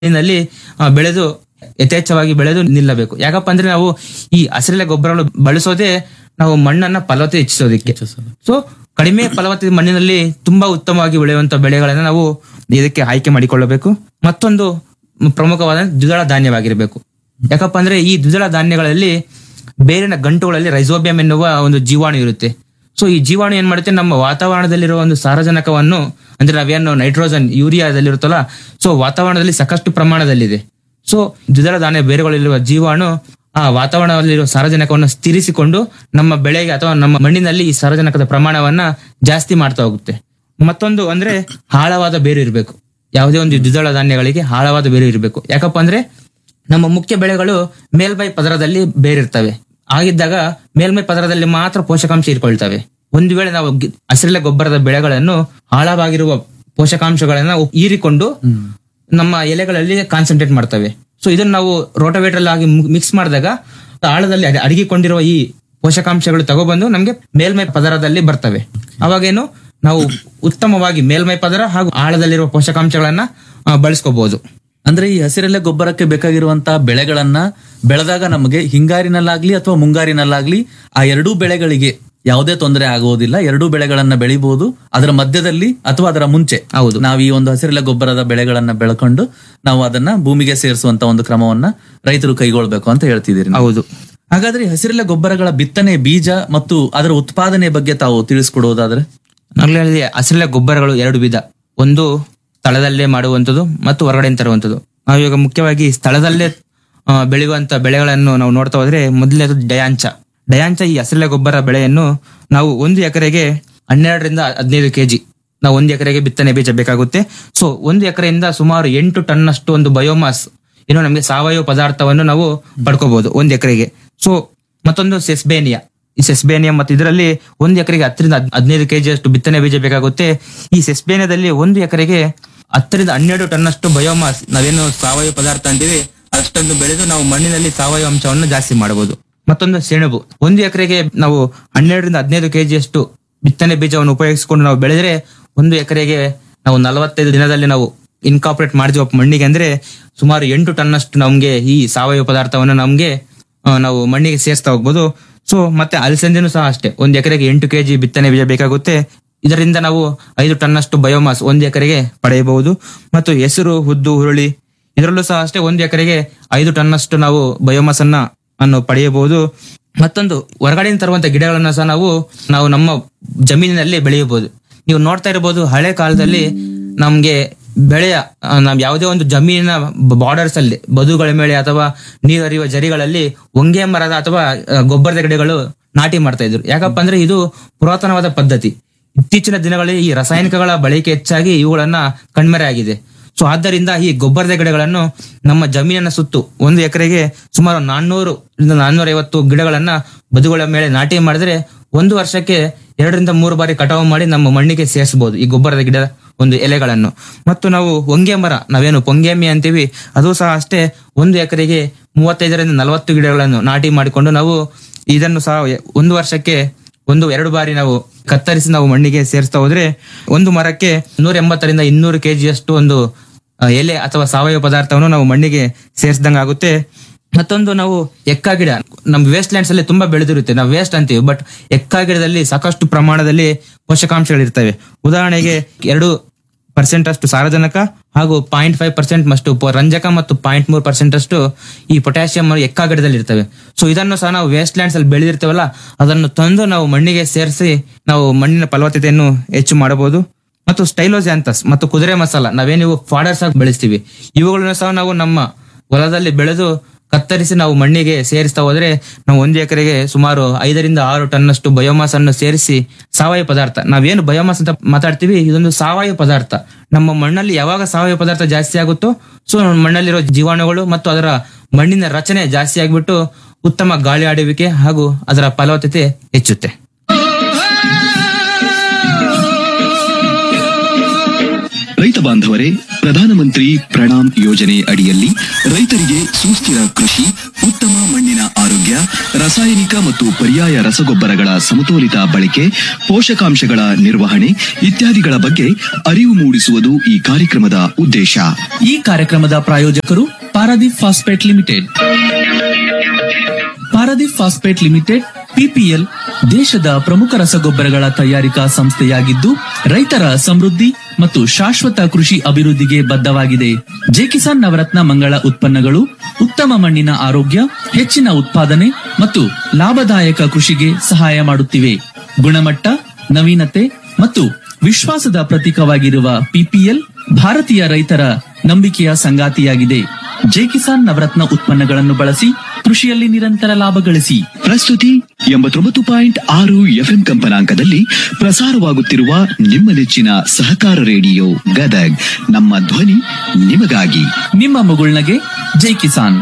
ನಲ್ಲಿ ಆ, ಬೆಳೆದು ಯಥೇಚ್ಛವಾಗಿ ಬೆಳೆದು ನಿಲ್ಲಬೇಕು ಯಾಕಪ್ಪ ಅಂದ್ರೆ ನಾವು ಈ ಹಸಿರೆಲೆ ಗೊಬ್ಬರಗಳು ಬಳಸೋದೇ ನಾವು ಮಣ್ಣನ್ನ ಫಲವತ್ತೆ ಹೆಚ್ಚಿಸೋದಕ್ಕೆ ಸೊ ಕಡಿಮೆ ಫಲವತ್ತೆ ಮಣ್ಣಿನಲ್ಲಿ ತುಂಬಾ ಉತ್ತಮವಾಗಿ ಬೆಳೆಯುವಂತ ಬೆಳೆಗಳನ್ನ ನಾವು ಇದಕ್ಕೆ ಆಯ್ಕೆ ಮಾಡಿಕೊಳ್ಳಬೇಕು ಮತ್ತೊಂದು ಪ್ರಮುಖವಾದ ದ್ವಿದಳ ಧಾನ್ಯವಾಗಿರಬೇಕು ಯಾಕಪ್ಪ ಅಂದ್ರೆ ಈ ದ್ವಿದಳ ಧಾನ್ಯಗಳಲ್ಲಿ ಬೇರಿನ ಗಂಟುಗಳಲ್ಲಿ ರೈಸೋಬಿಯಂ ಎನ್ನುವ ಒಂದು ಜೀವಾಣು ಇರುತ್ತೆ ಸೊ ಈ ಜೀವಾಣು ಏನ್ ಮಾಡುತ್ತೆ ನಮ್ಮ ವಾತಾವರಣದಲ್ಲಿರುವ ಒಂದು ಸಾರಜನಕವನ್ನು ಅಂದ್ರೆ ನಾವೇನು ನೈಟ್ರೋಜನ್ ಯೂರಿಯಾದಲ್ಲಿರುತ್ತಲ್ಲ ಸೊ ವಾತಾವರಣದಲ್ಲಿ ಸಾಕಷ್ಟು ಪ್ರಮಾಣದಲ್ಲಿದೆ ಸೊ ದ್ವಿದಳ ಧಾನ್ಯ ಬೇರುಗಳಲ್ಲಿರುವ ಜೀವಾಣು ಆ ವಾತಾವರಣದಲ್ಲಿರುವ ಸಾರಜನಕವನ್ನು ಸ್ಥಿರಿಸಿಕೊಂಡು ನಮ್ಮ ಬೆಳೆಗೆ ಅಥವಾ ನಮ್ಮ ಮಣ್ಣಿನಲ್ಲಿ ಈ ಸಾರಜನಕದ ಪ್ರಮಾಣವನ್ನ ಜಾಸ್ತಿ ಮಾಡ್ತಾ ಹೋಗುತ್ತೆ ಮತ್ತೊಂದು ಅಂದ್ರೆ ಆಳವಾದ ಬೇರು ಇರಬೇಕು ಯಾವುದೇ ಒಂದು ದ್ವಿದಳ ಧಾನ್ಯಗಳಿಗೆ ಆಳವಾದ ಬೇರು ಇರಬೇಕು ಯಾಕಪ್ಪ ಅಂದ್ರೆ ನಮ್ಮ ಮುಖ್ಯ ಬೆಳೆಗಳು ಮೇಲ್ಮೈ ಪದರದಲ್ಲಿ ಬೇರಿರ್ತವೆ ಆಗಿದ್ದಾಗ ಮೇಲ್ಮೈ ಪದರದಲ್ಲಿ ಮಾತ್ರ ಪೋಷಕಾಂಶ ಇರ್ಕೊಳ್ತವೆ ಒಂದು ವೇಳೆ ನಾವು ಗಿ- ಹಸಿರೆಲೆ ಗೊಬ್ಬರದ ಬೆಳೆಗಳನ್ನು ಆಳವಾಗಿರುವ ಪೋಷಕಾಂಶಗಳನ್ನ ಹೀರಿಕೊಂಡು ನಮ್ಮ ಎಲೆಗಳಲ್ಲಿ ಕಾನ್ಸಂಟ್ರೇಟ್ ಮಾಡ್ತವೆ ಸೊ ಇದನ್ನ ನಾವು ರೋಟೋವೇಟರ್ ಆಗಿ ಮಿಕ್ಸ್ ಮಾಡಿದಾಗ ಆಳದಲ್ಲಿ ಅಡ- ಅಡಗಿಕೊಂಡಿರುವ ಈ ಪೋಷಕಾಂಶಗಳು ತಗೊಬಂದು ನಮ್ಗೆ ಮೇಲ್ಮೈ ಪದರದಲ್ಲಿ ಬರ್ತವೆ ಅವಾಗೇನು ನಾವು ಉತ್ತಮವಾಗಿ ಮೇಲ್ಮೈ ಪದರ ಹಾಗೂ ಆಳದಲ್ಲಿರುವ ಪೋಷಕಾಂಶಗಳನ್ನ ಆ, ಬಳಸ್ಕೋಬಹುದು ಅಂದ್ರೆ ಈ ಹಸಿರೆಲೆ ಗೊಬ್ಬರಕ್ಕೆ ಬೇಕಾಗಿರುವಂತಹ ಬೆಳೆಗಳನ್ನ ಬೆಳೆದಾಗ ನಮಗೆ ಹಿಂಗಾರಿನಲ್ಲಾಗ್ಲಿ ಅಥವಾ ಮುಂಗಾರಿನಲ್ಲಾಗ್ಲಿ ಆ ಎರಡೂ ಬೆಳೆಗಳಿಗೆ ಯಾವುದೇ ತೊಂದರೆ ಆಗುವುದಿಲ್ಲ ಎರಡೂ ಬೆಳೆಗಳನ್ನ ಬೆಳಿಬಹುದು ಅದರ ಮಧ್ಯದಲ್ಲಿ ಅಥವಾ ಅದರ ಮುಂಚೆ ಹೌದು. ನಾವು ಈ ಒಂದು ಹಸಿರೆಲೆ ಗೊಬ್ಬರದ ಬೆಳೆಗಳನ್ನ ಬೆಳ್ಕೊಂಡು ನಾವು ಅದನ್ನ ಭೂಮಿಗೆ ಸೇರಿಸುವಂತ ಒಂದು ಕ್ರಮವನ್ನ ರೈತರು ಕೈಗೊಳ್ಬೇಕು ಅಂತ ಹೇಳ್ತಿದ್ದೀರಿ ನೀವು. ಹೌದು ಹಾಗಾದ್ರೆ ಈ ಹಸಿರೆಲೆ ಗೊಬ್ಬರಗಳ ಬಿತ್ತನೆ ಬೀಜ ಮತ್ತು ಅದರ ಉತ್ಪಾದನೆ ಬಗ್ಗೆ ತಾವು ತಿಳಿಸ್ಕೊಡುವುದಾದ್ರೆ ಆಗ್ಲೇ ಹೇಳಿದೆ ಹಸಿರೆಲೆ ಗೊಬ್ಬರಗಳು ಎರಡು ವಿಧ ಒಂದು ಸ್ಥಳದಲ್ಲೇ ಮಾಡುವಂಥದ್ದು ಮತ್ತು ಹೊರಗಡೆ ತರುವಂಥದ್ದು ನಾವು ಇವಾಗ ಮುಖ್ಯವಾಗಿ ಸ್ಥಳದಲ್ಲೇ ಆ, ಬೆಳೆಯುವಂತ ಬೆಳೆಗಳನ್ನು ನಾವು ನೋಡ್ತಾ ಹೋದ್ರೆ ಮೊದಲನೇದು ಡಯಾಂಚ ಡಯಾಂಚ ಈ ಹಸಿರೆಲೆ ಗೊಬ್ಬರ ಬೆಳೆಯನ್ನು ನಾವು ಒಂದು ಎಕರೆಗೆ ಹನ್ನೆರಡರಿಂದ ಹದಿನೈದು ಕೆಜಿ ನಾವು ಒಂದು ಎಕರೆಗೆ ಬಿತ್ತನೆ ಬೀಜ ಬೇಕಾಗುತ್ತೆ ಸೊ ಒಂದು ಎಕರೆಯಿಂದ ಸುಮಾರು ಎಂಟು ಟನ್ನಷ್ಟು ಒಂದು ಬಯೋಮಾಸ್ ಏನು ನಮಗೆ ಸಾವಯವ ಪದಾರ್ಥವನ್ನು ನಾವು ಪಡ್ಕೋಬಹುದು ಒಂದು ಎಕರೆಗೆ ಸೊ ಮತ್ತೊಂದು ಸೆಸ್ಬೇನಿಯಾ ಈ ಸೆಸ್ಬೇನಿಯಂ ಮತ್ತು ಇದರಲ್ಲಿ ಒಂದು ಎಕರೆಗೆ ಹತ್ತರಿಂದ ಹದ್- ಹದಿನೈದು ಕೆಜಿ ಅಷ್ಟು ಬಿತ್ತನೆ ಬೀಜ ಬೇಕಾಗುತ್ತೆ ಈ ಸೆಸ್ಬೇನಿಯಾದಲ್ಲಿ ಒಂದು ಎಕರೆಗೆ ಹತ್ತರಿಂದ ಹನ್ನೆರಡು ಟನ್ನಷ್ಟು ಬಯೋಮಾಸ್ ನಾವೇನು ಸಾವಯವ ಪದಾರ್ಥ ಅಂತೀವಿ ಅಷ್ಟೊಂದು ಬೆಳೆದು ನಾವು ಮಣ್ಣಿನಲ್ಲಿ ಸಾವಯವ ಅಂಶವನ್ನು ಜಾಸ್ತಿ ಮಾಡಬಹುದು ಮತ್ತೊಂದು ಸೆಣಬು ಒಂದು ಎಕರೆಗೆ ನಾವು ಹನ್ನೆರಡರಿಂದ ಹದಿನೈದು ಕೆಜಿಯಷ್ಟು ಬಿತ್ತನೆ ಬೀಜವನ್ನು ಉಪಯೋಗಿಸಿಕೊಂಡು ನಾವು ಬೆಳೆದ್ರೆ ಒಂದು ಎಕರೆಗೆ ನಾವು ನಲವತ್ತೈದು ದಿನದಲ್ಲಿ ನಾವು ಇನ್ಕಾಪರೇಟ್ ಮಾಡಿದ್ವಿ ಮಣ್ಣಿಗೆ ಅಂದ್ರೆ ಸುಮಾರು ಎಂಟು ಟನ್ನಷ್ಟು ನಮ್ಗೆ ಈ ಸಾವಯವ ಪದಾರ್ಥವನ್ನು ನಮ್ಗೆ ಆ, ನಾವು ಮಣ್ಣಿಗೆ ಸೇರಿಸ್ತಾ ಹೋಗ್ಬೋದು ಸೊ ಮತ್ತೆ ಅಲಸಂದೆನೂ ಸಹ ಅಷ್ಟೇ ಒಂದ್ ಎಕರೆಗೆ ಎಂಟು ಕೆಜಿ ಬಿತ್ತನೆ ಬೀಜ ಬೇಕಾಗುತ್ತೆ ಇದರಿಂದ ನಾವು ಐದು ಟನ್ನಷ್ಟು ಬಯೋಮಾಸ್ ಒಂದು ಎಕರೆಗೆ ಪಡೆಯಬಹುದು ಮತ್ತು ಹೆಸರು ಉದ್ದು ಹುರುಳಿ ಇದರಲ್ಲೂ ಸಹ ಅಷ್ಟೇ ಒಂದು ಎಕರೆಗೆ ಐದು ಟನ್ನಷ್ಟು ನಾವು ಬಯೋಮಾಸ್ ಅನ್ನ ಅನ್ನು ಪಡೆಯಬಹುದು ಮತ್ತೊಂದು ಹೊರಗಡೆಯಿಂದ ತರುವಂತ ಗಿಡಗಳನ್ನ ಸಹ ನಾವು ನಾವು ನಮ್ಮ ಜಮೀನಿನಲ್ಲಿ ಬೆಳೆಯಬಹುದು ನೀವು ನೋಡ್ತಾ ಇರಬಹುದು ಹಳೆ ಕಾಲದಲ್ಲಿ ನಮ್ಗೆ ಬೆಳೆಯ ಆ, ನಾವ್ ಯಾವುದೇ ಒಂದು ಜಮೀನಿನ ಬಾರ್ಡರ್ಸ್ ಅಲ್ಲಿ ಬದುಗಳ ಮೇಲೆ ಅಥವಾ ನೀರು ಹರಿಯುವ ಜರಿಗಳಲ್ಲಿ ಹೊಂಗೆ ಮರದ ಅಥವಾ ಆ, ಗೊಬ್ಬರದ ಗಿಡಗಳು ನಾಟಿ ಮಾಡ್ತಾ ಇದ್ರು ಯಾಕಪ್ಪ ಅಂದ್ರೆ ಇದು ಪುರಾತನವಾದ ಪದ್ಧತಿ ಇತ್ತೀಚಿನ ದಿನಗಳಲ್ಲಿ ಈ ರಾಸಾಯನಿಕಗಳ ಬಳಕೆ ಹೆಚ್ಚಾಗಿ ಇವುಗಳನ್ನ ಕಣ್ಮರೆ ಆಗಿದೆ ಸೊ ಆದ್ದರಿಂದ ಈ ಗೊಬ್ಬರದ ಗಿಡಗಳನ್ನು ನಮ್ಮ ಜಮೀನಿನ ಸುತ್ತು ಒಂದು ಎಕರೆಗೆ ಸುಮಾರು ನಾನ್ನೂರು ನಾನ್ನೂರ ಐವತ್ತು ಗಿಡಗಳನ್ನ ಬದುಗಳ ಮೇಲೆ ನಾಟಿ ಮಾಡಿದ್ರೆ ಒಂದು ವರ್ಷಕ್ಕೆ ಎರಡರಿಂದ ಮೂರು ಬಾರಿ ಕಟಾವು ಮಾಡಿ ನಮ್ಮ ಮಣ್ಣಿಗೆ ಸೇರಿಸಬಹುದು ಈ ಗೊಬ್ಬರದ ಗಿಡ ಒಂದು ಎಲೆಗಳನ್ನು ಮತ್ತು ನಾವು ಹೊಂಗೆ ಮರ ನಾವೇನು ಪೊಂಗೆಮಿ ಅಂತೀವಿ ಅದು ಸಹ ಅಷ್ಟೇ ಒಂದು ಎಕರೆಗೆ ಮೂವತ್ತೈದರಿಂದ ನಲವತ್ತು ಗಿಡಗಳನ್ನು ನಾಟಿ ಮಾಡಿಕೊಂಡು ನಾವು ಇದನ್ನು ಸಹ ಒಂದು ವರ್ಷಕ್ಕೆ ಒಂದು ಎರಡು ಬಾರಿ ನಾವು ಕತ್ತರಿಸಿ ನಾವು ಮಣ್ಣಿಗೆ ಸೇರಿಸ್ತಾ ಹೋದ್ರೆ ಒಂದು ಮರಕ್ಕೆ ನೂರ ಎಂಬತ್ತರಿಂದ ಇನ್ನೂರು ಕೆಜಿಯಷ್ಟು ಒಂದು ಆ, ಎಲೆ ಅಥವಾ ಸಾವಯವ ಪದಾರ್ಥವನ್ನು ನಾವು ಮಣ್ಣಿಗೆ ಸೇರಿಸಿದಂಗೆ ಆಗುತ್ತೆ ಮತ್ತೊಂದು ನಾವು ಎಕ್ಕ ಗಿಡ ನಮ್ಮ ವೇಸ್ಟ್ ಲ್ಯಾಂಡ್ಸ್ ಅಲ್ಲಿ ತುಂಬಾ ಬೆಳೆದಿರುತ್ತೆ ನಾವು ವೇಸ್ಟ್ ಅಂತೀವಿ ಬಟ್ ಎಕ್ಕ ಗಿಡದಲ್ಲಿ ಸಾಕಷ್ಟು ಪ್ರಮಾಣದಲ್ಲಿ ಪೋಷಕಾಂಶಗಳಿರ್ತವೆ ಉದಾಹರಣೆಗೆ ಎರಡು ಪರ್ಸೆಂಟ್ ಅಷ್ಟು ಸಾರಜನಕ ಹಾಗೂ ಪಾಯಿಂಟ್ ಫೈವ್ ಪರ್ಸೆಂಟ್ ಅಷ್ಟು ಪ- ರಂಜಕ ಮತ್ತು ಪಾಯಿಂಟ್ ಮೂರು ಪರ್ಸೆಂಟ್ ಅಷ್ಟು ಈ ಪೊಟ್ಯಾಷಿಯಂ ಎಕ್ಕ ಗಿಡದಲ್ಲಿ ಇರ್ತವೆ ಸೊ ಇದನ್ನು ಸಹ ನಾವು ವೇಸ್ಟ್ ಲ್ಯಾಂಡ್ಸ್ ಅಲ್ಲಿ ಬೆಳೆದಿರ್ತೇವಲ್ಲ ಅದನ್ನು ತಂದು ನಾವು ಮಣ್ಣಿಗೆ ಸೇರಿಸಿ ನಾವು ಮಣ್ಣಿನ ಫಲವತ್ತತೆಯನ್ನು ಹೆಚ್ಚು ಮಾಡಬಹುದು ಮತ್ತು ಸ್ಟೈಲೋಜಾಂತಸ್ ಮತ್ತು ಕುದುರೆ ಮಸಾಲ ನಾವೇನಿವು ಫಾಡರ್ಸ್ ಆಗಿ ಬೆಳೆಸ್ತೀವಿ ಇವುಗಳನ್ನು ಸಹ ನಾವು ನಮ್ಮ ಹೊಲದಲ್ಲಿ ಬೆಳೆದು ಕತ್ತರಿಸಿ ನಾವು ಮಣ್ಣಿಗೆ ಸೇರಿಸ್ತಾ ಹೋದ್ರೆ ನಾವು ಒಂದು ಎಕರೆಗೆ ಸುಮಾರು ಐದರಿಂದ ಆರು ಟನ್ನಷ್ಟು ಬಯೋಮಾಸ್ ಅನ್ನು ಸೇರಿಸಿ ಸಾವಯವ ಪದಾರ್ಥ ನಾವೇನು ಬಯೋಮಾಸ್ ಅಂತ ಮಾತಾಡ್ತೀವಿ ಇದೊಂದು ಸಾವಯವ ಪದಾರ್ಥ ನಮ್ಮ ಮಣ್ಣಲ್ಲಿ ಯಾವಾಗ ಸಾವಯವ ಪದಾರ್ಥ ಜಾಸ್ತಿ ಆಗುತ್ತೋ ಸೊ ಮಣ್ಣಲ್ಲಿರೋ ಜೀವಾಣುಗಳು ಮತ್ತು ಅದರ ಮಣ್ಣಿನ ರಚನೆ ಜಾಸ್ತಿ ಆಗಿಬಿಟ್ಟು ಉತ್ತಮ ಗಾಳಿ ಆಡುವಿಕೆ ಹಾಗೂ ಅದರ ಫಲವತ್ತತೆ ಹೆಚ್ಚುತ್ತೆ ರೈತ ಬಾಂಧವರೇ ಪ್ರಧಾನಮಂತ್ರಿ ಪ್ರಣಾಮ್ ಯೋಜನೆ ಅಡಿಯಲ್ಲಿ ರೈತರಿಗೆ ಸುಸ್ಥಿರ ಕೃಷಿ ಉತ್ತಮ ಮಣ್ಣಿನ ಆರೋಗ್ಯ ಆರೋಗ್ಯ ರಾಸಾಯನಿಕ ಮತ್ತು ಪರ್ಯಾಯ ರಸಗೊಬ್ಬರಗಳ ಸಮತೋಲಿತ ಬಳಕೆ ಪೋಷಕಾಂಶಗಳ ನಿರ್ವಹಣೆ ಇತ್ಯಾದಿಗಳ ಬಗ್ಗೆ ಅರಿವು ಮೂಡಿಸುವುದು ಈ ಕಾರ್ಯಕ್ರಮದ ಉದ್ದೇಶ ಈ ಕಾರ್ಯಕ್ರಮದ ಪ್ರಾಯೋಜಕರು Paradeep phosphate limited Paradeep phosphate limited PPL ದೇಶದ ಪ್ರಮುಖ ರಸಗೊಬ್ಬರಗಳ ತಯಾರಿಕಾ ಸಂಸ್ಥೆಯಾಗಿದ್ದು ರೈತರ ಸಮೃದ್ಧಿ ಮತ್ತು ಶಾಶ್ವತ ಕೃಷಿ ಅಭಿವೃದ್ಧಿಗೆ ಬದ್ಧವಾಗಿದೆ ಜೆ ಕಿಸಾನ್ ನವರತ್ನ ಮಂಗಳ ಉತ್ಪನ್ನಗಳು ಉತ್ತಮ ಮಣ್ಣಿನ ಆರೋಗ್ಯ ಹೆಚ್ಚಿನ ಉತ್ಪಾದನೆ ಮತ್ತು ಲಾಭದಾಯಕ ಕೃಷಿಗೆ ಸಹಾಯ ಮಾಡುತ್ತಿವೆ ಗುಣಮಟ್ಟ ನವೀನತೆ ಮತ್ತು ವಿಶ್ವಾಸದ ಪ್ರತೀಕವಾಗಿರುವ ಪಿಪಿಎಲ್ ಭಾರತೀಯ ರೈತರ ನಂಬಿಕೆಯ ಸಂಗಾತಿಯಾಗಿದೆ ಜೆ ಕಿಸಾನ್ ನವರತ್ನ ಉತ್ಪನ್ನಗಳನ್ನು ಬಳಸಿ ಕೃಷಿಯಲ್ಲಿ ನಿರಂತರ ಲಾಭ ಗಳಿಸಿ ಪ್ರಸ್ತುತಿ ಎಂಬತ್ತೊಂಬತ್ತು ಪಾಯಿಂಟ್ ಆರು ಎಫ್ಎಂ ಕಂಪನಾಂಕದಲ್ಲಿ ಪ್ರಸಾರವಾಗುತ್ತಿರುವ ನಿಮ್ಮ ನೆಚ್ಚಿನ ಸಹಕಾರ ರೇಡಿಯೋ ಗದಗ್ ನಮ್ಮ ಧ್ವನಿ ನಿಮಗಾಗಿ ನಿಮ್ಮ ಮುಗುಳ್ನಗೆ ಜೈ ಕಿಸಾನ್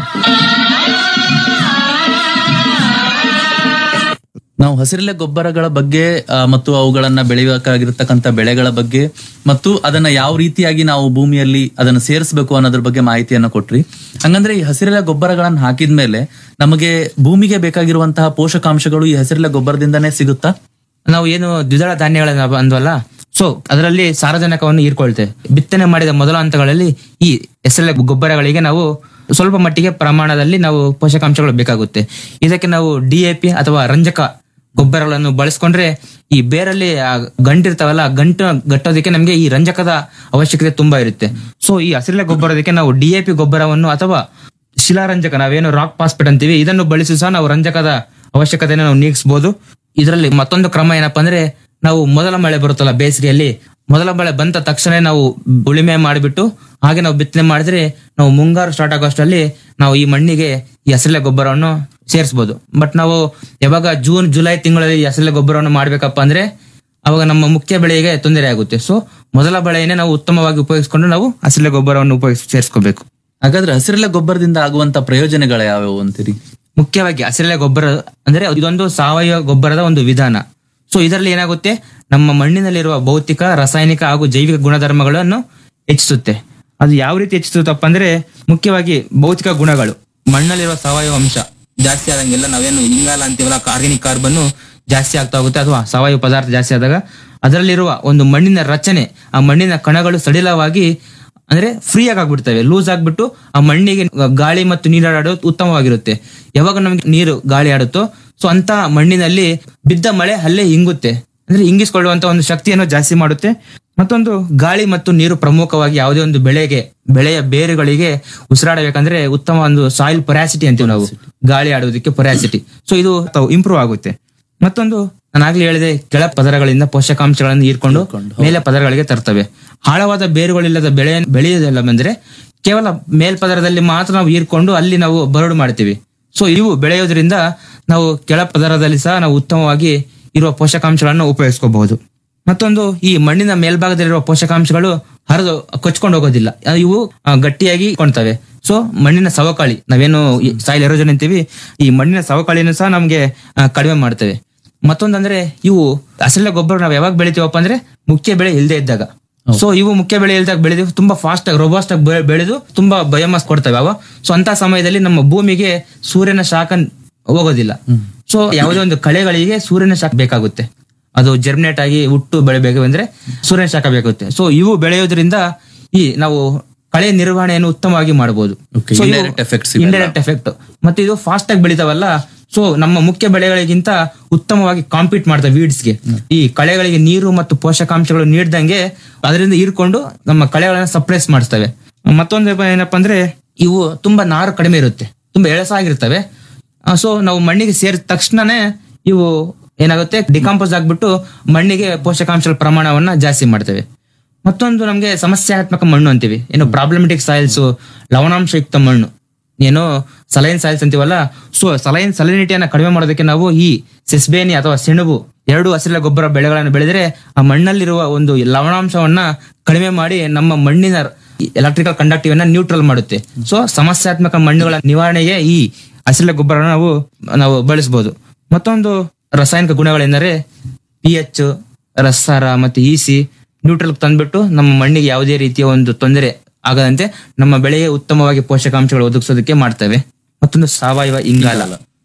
ನಾವು ಹಸಿರೆಲೆ ಗೊಬ್ಬರಗಳ ಬಗ್ಗೆ ಆ, ಮತ್ತು ಅವುಗಳನ್ನ ಬೆಳೆಯಬೇಕಾಗಿರ್ತಕ್ಕಂಥ ಬೆಳೆಗಳ ಬಗ್ಗೆ ಮತ್ತು ಅದನ್ನ ಯಾವ ರೀತಿಯಾಗಿ ನಾವು ಭೂಮಿಯಲ್ಲಿ ಅದನ್ನ ಸೇರಿಸಬೇಕು ಅನ್ನೋದ್ರ ಬಗ್ಗೆ ಮಾಹಿತಿಯನ್ನ ಕೊಟ್ರಿ ಹಂಗಂದ್ರೆ ಈ ಹಸಿರೆಲೆ ಗೊಬ್ಬರಗಳನ್ನ ಹಾಕಿದ್ಮೇಲೆ ನಮಗೆ ಭೂಮಿಗೆ ಬೇಕಾಗಿರುವಂತಹ ಪೋಷಕಾಂಶಗಳು ಈ ಹಸಿರೆಲೆ ಗೊಬ್ಬರದಿಂದನೇ ಸಿಗುತ್ತಾ ನಾವು ಏನು ದ್ವಿದಳ ಧಾನ್ಯಗಳನ್ನ ಅಂದ್ವಲ್ಲ ಸೊ ಅದರಲ್ಲಿ ಸಾರಜನಕವನ್ನು ಹೀರ್ಕೊಳ್ತೇವೆ ಬಿತ್ತನೆ ಮಾಡಿದ ಮೊದಲ ಹಂತಗಳಲ್ಲಿ ಈ ಎಸೆಲೆ ಗೊಬ್ಬರಗಳಿಗೆ ನಾವು ಸ್ವಲ್ಪ ಮಟ್ಟಿಗೆ ಪ್ರಮಾಣದಲ್ಲಿ ನಾವು ಪೋಷಕಾಂಶಗಳು ಬೇಕಾಗುತ್ತೆ ಇದಕ್ಕೆ ನಾವು ಡಿ ಎ ಪಿ ಅಥವಾ ರಂಜಕ ಗೊಬ್ಬರಗಳನ್ನು ಬಳಸ್ಕೊಂಡ್ರೆ ಈ ಬೇರಲ್ಲಿ ಆ ಗಂಟಿರ್ತಾವಲ್ಲ ಆ ಗಂಟು ಗಟ್ಟೋದಕ್ಕೆ ನಮಗೆ ಈ ರಂಜಕದ ಅವಶ್ಯಕತೆ ತುಂಬಾ ಇರುತ್ತೆ ಸೊ ಈ ಹಸಿರೆಲೆ ಗೊಬ್ಬರದಕ್ಕೆ ನಾವು ಡಿ ಎ ಪಿ ಗೊಬ್ಬರವನ್ನು ಅಥವಾ ಶಿಲಾರಂಜಕ ನಾವೇನು ರಾಕ್ ಪಾಸ್ಪೇಟ್ ಅಂತೀವಿ ಇದನ್ನು ಬಳಸಿ ಸಹ ನಾವು ರಂಜಕದ ಅವಶ್ಯಕತೆಯನ್ನು ನಾವು ನೀಗಿಸಬಹುದು ಇದರಲ್ಲಿ ಮತ್ತೊಂದು ಕ್ರಮ ಏನಪ್ಪಾ ಅಂದ್ರೆ ನಾವು ಮೊದಲ ಮಳೆ ಬರುತ್ತಲ್ಲ ಬೇಸಿಗೆಯಲ್ಲಿ ಮೊದಲ ಮಳೆ ಬಂದ ತಕ್ಷಣ ನಾವು ಉಳಿಮೆ ಮಾಡಿಬಿಟ್ಟು ಹಾಗೆ ನಾವು ಬಿತ್ತನೆ ಮಾಡಿದ್ರೆ ನಾವು ಮುಂಗಾರು ಸ್ಟಾರ್ಟ್ ಆಗೋಷ್ಟರಲ್ಲಿ ನಾವು ಈ ಮಣ್ಣಿಗೆ ಈ ಹಸಿರೆಲೆ ಗೊಬ್ಬರವನ್ನು ಸೇರಿಸಬಹುದು ಬಟ್ ನಾವು ಯಾವಾಗ ಜೂನ್ ಜುಲೈ ತಿಂಗಳಲ್ಲಿ ಈ ಹಸಿರೆಲೆ ಗೊಬ್ಬರವನ್ನು ಮಾಡ್ಬೇಕಪ್ಪ ಅಂದ್ರೆ ಅವಾಗ ನಮ್ಮ ಮುಖ್ಯ ಬೆಳೆಗೆ ತೊಂದರೆ ಆಗುತ್ತೆ ಸೊ ಮೊದಲ ಬೆಳೆಯನ್ನೇ ನಾವು ಉತ್ತಮವಾಗಿ ಉಪಯೋಗಿಸ್ಕೊಂಡು ನಾವು ಹಸಿರೆಲೆ ಗೊಬ್ಬರವನ್ನು ಉಪಯೋಗಿಸಿ ಸೇರಿಸ್ಕೋಬೇಕು ಹಾಗಾದ್ರೆ ಹಸಿರೆಲೆ ಗೊಬ್ಬರದಿಂದ ಆಗುವಂತ ಪ್ರಯೋಜನಗಳು ಯಾವ್ಯಾವು ಅಂತೀರಿ ಮುಖ್ಯವಾಗಿ ಹಸಿರೆಲೆ ಗೊಬ್ಬರ ಅಂದ್ರೆ ಇದೊಂದು ಸಾವಯವ ಗೊಬ್ಬರದ ಒಂದು ವಿಧಾನ ಸೊ ಇದರಲ್ಲಿ ಏನಾಗುತ್ತೆ ನಮ್ಮ ಮಣ್ಣಿನಲ್ಲಿರುವ ಭೌತಿಕ ರಾಸಾಯನಿಕ ಹಾಗೂ ಜೈವಿಕ ಗುಣಧರ್ಮಗಳನ್ನು ಹೆಚ್ಚಿಸುತ್ತೆ ಅದು ಯಾವ ರೀತಿ ಹೆಚ್ಚಿಸುತ್ತಪ್ಪ ಅಂದ್ರೆ ಮುಖ್ಯವಾಗಿ ಭೌತಿಕ ಗುಣಗಳು ಮಣ್ಣಲ್ಲಿರುವ ಸಾವಯವ ಅಂಶ ಜಾಸ್ತಿ ಆದಂಗೆಲ್ಲ ನಾವೇನು ಇಂಗಾಲ ಅಂತೀವಲ್ಲ ಆರ್ಗ್ಯಾನಿಕ್ ಕಾರ್ಬನ್ ಜಾಸ್ತಿ ಆಗ್ತಾ ಹೋಗುತ್ತೆ ಅಥವಾ ಸಾವಯವ ಪದಾರ್ಥ ಜಾಸ್ತಿ ಆದಾಗ ಅದರಲ್ಲಿರುವ ಒಂದು ಮಣ್ಣಿನ ರಚನೆ ಆ ಮಣ್ಣಿನ ಕಣಗಳು ಸಡಿಲವಾಗಿ ಅಂದ್ರೆ ಫ್ರೀ ಆಗಿ ಆಗ್ಬಿಡ್ತವೆ ಲೂಸ್ ಆಗ್ಬಿಟ್ಟು ಆ ಮಣ್ಣಿಗೆ ಗಾಳಿ ಮತ್ತು ನೀರು ಆಡೋದು ಉತ್ತಮವಾಗಿರುತ್ತೆ ಯಾವಾಗ ನಮಗೆ ನೀರು ಗಾಳಿ ಆಡುತ್ತೋ ಸೊ ಅಂತ ಮಣ್ಣಿನಲ್ಲಿ ಬಿದ್ದ ಮಳೆ ಅಲ್ಲೇ ಹಿಂಗುತ್ತೆ ಅಂದ್ರೆ ಹಿಂಗಿಸ್ಕೊಳ್ಳುವಂತ ಒಂದು ಶಕ್ತಿಯನ್ನು ಜಾಸ್ತಿ ಮಾಡುತ್ತೆ ಮತ್ತೊಂದು ಗಾಳಿ ಮತ್ತು ನೀರು ಪ್ರಮುಖವಾಗಿ ಯಾವುದೇ ಒಂದು ಬೆಳೆಗೆ ಬೆಳೆಯ ಬೇರುಗಳಿಗೆ ಉಸಿರಾಡಬೇಕಂದ್ರೆ ಉತ್ತಮ ಒಂದು ಸಾಯಿಲ್ ಪೊರಾಸಿಟಿ ಅಂತೀವಿ ನಾವು ಗಾಳಿ ಆಡೋದಕ್ಕೆ ಪೊರಾಸಿಟಿ ಸೊ ಇದು ಇಂಪ್ರೂವ್ ಆಗುತ್ತೆ ಮತ್ತೊಂದು ನಾನು ಆಗ್ಲೇ ಹೇಳಿದೆ ಕೆಳ ಪದರಗಳಿಂದ ಪೋಷಕಾಂಶಗಳನ್ನು ಹೀರ್ಕೊಂಡು ಮೇಲೆ ಪದರಗಳಿಗೆ ತರ್ತವೆ ಆಳವಾದ ಬೇರುಗಳಿಲ್ಲದ ಬೆಳೆ ಬೆಳೆಯುವುದಿಲ್ಲ ಬಂದ್ರೆ ಕೇವಲ ಮೇಲ್ಪದರದಲ್ಲಿ ಮಾತ್ರ ನಾವು ಹೀರ್ಕೊಂಡು ಅಲ್ಲಿ ನಾವು ಬರಡು ಮಾಡ್ತೀವಿ ಸೊ ಇವು ಬೆಳೆಯೋದ್ರಿಂದ ನಾವು ಕೆಳ ಪದರದಲ್ಲಿ ಸಹ ನಾವು ಉತ್ತಮವಾಗಿ ಇರುವ ಪೋಷಕಾಂಶಗಳನ್ನು ಉಪಯೋಗಿಸ್ಕೋಬಹುದು ಮತ್ತೊಂದು ಈ ಮಣ್ಣಿನ ಮೇಲ್ಭಾಗದಲ್ಲಿರುವ ಪೋಷಕಾಂಶಗಳು ಹರಿದು ಕೊಚ್ಕೊಂಡು ಹೋಗೋದಿಲ್ಲ ಆ, ಇವು ಆ, ಗಟ್ಟಿಯಾಗಿ ಕೊಂಡ್ತವೆ ಸೊ ಮಣ್ಣಿನ ಸವಕಳಿ ನಾವೇನು ಸಾಯಿಲ್ ಎರೋಜನ್ ಅಂತೀವಿ ಈ ಮಣ್ಣಿನ ಸವಕಳಿಯನ್ನು ಸಹ ನಮಗೆ ಆ, ಕಡಿಮೆ ಮಾಡ್ತವೆ ಮತ್ತೊಂದಂದ್ರೆ ಇವು ಹಸಿರೆಲೆ ಗೊಬ್ಬರ ನಾವು ಯಾವಾಗ ಬೆಳಿತೀವಪ್ಪ ಅಂದ್ರೆ ಮುಖ್ಯ ಬೆಳೆ ಇಲ್ಲದೆ ಇದ್ದಾಗ ಸೊ ಇವು ಮುಖ್ಯ ಬೆಳೆ ಇಲ್ದಾಗ ಬೆಳೆದು ತುಂಬಾ ಫಾಸ್ಟ್ ಆಗಿ ರೋಬಾಸ್ಟ್ ಆಗಿ ಬೆ- ಬೆಳೆದು ತುಂಬಾ ಬಯೋಮಾಸ್ ಕೊಡ್ತವೆ ಅವ ಸೊ ಅಂತ ಸಮಯದಲ್ಲಿ ನಮ್ಮ ಭೂಮಿಗೆ ಸೂರ್ಯನ ಶಾಖ ಹೋಗೋದಿಲ್ಲ ಸೊ ಯಾವುದೇ ಒಂದು ಕಳೆಗಳಿಗೆ ಸೂರ್ಯನ ಶಾಖ ಬೇಕಾಗುತ್ತೆ ಅದು ಜರ್ಮಿನೇಟ್ ಆಗಿ ಹುಟ್ಟು ಬೆಳಿಬೇಕು ಅಂದ್ರೆ ಸೂರ್ಯನ ಶಾಖ ಬೇಕಾಗುತ್ತೆ ಸೊ ಇವು ಬೆಳೆಯೋದ್ರಿಂದ ಈ ನಾವು ಕಳೆ ನಿರ್ವಹಣೆಯನ್ನು ಉತ್ತಮವಾಗಿ ಮಾಡಬಹುದು Okay, indirect effects ಇವೆಲ್ಲ. ಇಂಡೈರೆಕ್ಟ್ ಎಫೆಕ್ಟ್ ಮತ್ತೆ ಇದು ಫಾಸ್ಟ್ ಆಗಿ ಬೆಳಿತಾವಲ್ಲ ಸೊ ನಮ್ಮ ಮುಖ್ಯ ಬೆಳೆಗಳಿಗಿಂತ ಉತ್ತಮವಾಗಿ ಕಾಂಪೀಟ್ ಮಾಡ್ತವೆ ವೀಡ್ಸ್ಗೆ ಈ ಕಳೆಗಳಿಗೆ ನೀರು ಮತ್ತು ಪೋಷಕಾಂಶಗಳು ನೀಡ್ದಂಗೆ ಅದರಿಂದ ಹೀರ್ಕೊಂಡು ನಮ್ಮ ಕಳೆಗಳನ್ನ ಸಪ್ರೆಸ್ ಮಾಡಿಸ್ತವೆ ಮತ್ತೊಂದು ಏಪ- ಏನಪ್ಪಾ ಅಂದ್ರೆ ಇವು ತುಂಬಾ ನಾರು ಕಡಿಮೆ ಇರುತ್ತೆ ತುಂಬಾ ಎಳಸಾಗಿರ್ತವೆ ಸೊ ನಾವು ಮಣ್ಣಿಗೆ ಸೇರಿದ ತಕ್ಷಣನೇ ಇವು ಏನಾಗುತ್ತೆ ಡಿಕಾಂಪೋಸ್ ಆಗ್ಬಿಟ್ಟು ಮಣ್ಣಿಗೆ ಪೋಷಕಾಂಶಗಳ ಪ್ರಮಾಣವನ್ನ ಜಾಸ್ತಿ ಮಾಡ್ತವೆ ಮತ್ತೊಂದು ನಮಗೆ ಸಮಸ್ಯಾತ್ಮಕ ಮಣ್ಣು ಅಂತೀವಿ ಏನು ಪ್ರಾಬ್ಲಮೆಟಿಕ್ ಸಾಯಿಲ್ಸ್ ಲವಣಾಂಶಯುಕ್ತ ಮಣ್ಣು ಏನು ಸಲೈನ್ ಸಾಯಿಲ್ಸ್ ಅಂತೀವಲ್ಲ ಸೊ ಸಲೈನ್ ಸಲೈನಿಟಿಯನ್ನ ಕಡಿಮೆ ಮಾಡೋದಕ್ಕೆ ನಾವು ಈ ಸೆಸ್ಬೇನಿ ಅಥವಾ ಸೆಣಬು ಎರಡು ಹಸಿರೆಲೆ ಗೊಬ್ಬರ ಬೆಳೆಗಳನ್ನು ಬೆಳೆದರೆ ಆ ಮಣ್ಣಲ್ಲಿರುವ ಒಂದು ಲವಣಾಂಶವನ್ನ ಕಡಿಮೆ ಮಾಡಿ ನಮ್ಮ ಮಣ್ಣಿನ ಎಲೆಕ್ಟ್ರಿಕಲ್ ಕಂಡಕ್ಟಿವ್ ಅನ್ನ ನ್ಯೂಟ್ರಲ್ ಮಾಡುತ್ತೆ ಸೊ ಸಮಸ್ಯಾತ್ಮಕ ಮಣ್ಣುಗಳ ನಿವಾರಣೆಗೆ ಈ ಹಸಿರೆಲೆ ಗೊಬ್ಬರ ನಾವು ನಾವು ಬಳಸಬಹುದು ಮತ್ತೊಂದು ರಾಸಾಯನಿಕ ಗುಣಗಳೆಂದರೆ ಪಿ ಎಚ್ ರಸಾರ ಮತ್ತೆ ಇಸಿ ನ್ಯೂಟ್ರಲ್ ತಂದ್ಬಿಟ್ಟು ನಮ್ಮ ಮಣ್ಣಿಗೆ ಯಾವುದೇ ರೀತಿಯ ಒಂದು ತೊಂದರೆ ಆಗದಂತೆ ನಮ್ಮ ಬೆಳೆಗೆ ಉತ್ತಮವಾಗಿ ಪೋಷಕಾಂಶಗಳು ಒದಗಿಸೋದಕ್ಕೆ ಮಾಡ್ತವೆ ಮತ್ತೊಂದು ಸಾವಯವ ಇಂಗಾಲ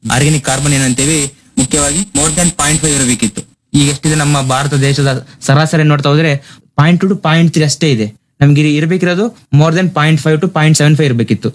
ಆರ್ಗ್ಯಾನಿಕ್ ಕಾರ್ಬನ್ ಏನಂತೇವೆ ಮುಖ್ಯವಾಗಿ ಮೋರ್ ದನ್ ಪಾಯಿಂಟ್ ಫೈವ್ ಇರಬೇಕಿತ್ತು ಈಗ ಎಷ್ಟಿದೆ ನಮ್ಮ ಭಾರತ ದೇಶದ ಸರಾಸರಿ ನೋಡ್ತಾ ಹೋದ್ರೆ ಪಾಯಿಂಟ್ ಟು ಪಾಯಿಂಟ್ ತ್ರೀ ಅಷ್ಟೇ ಇದೆ ನಮ್ಗೆ ಇರ್ಬೇಕಿರೋದು more than point five to point seven five ಇರಬೇಕಿತ್ತು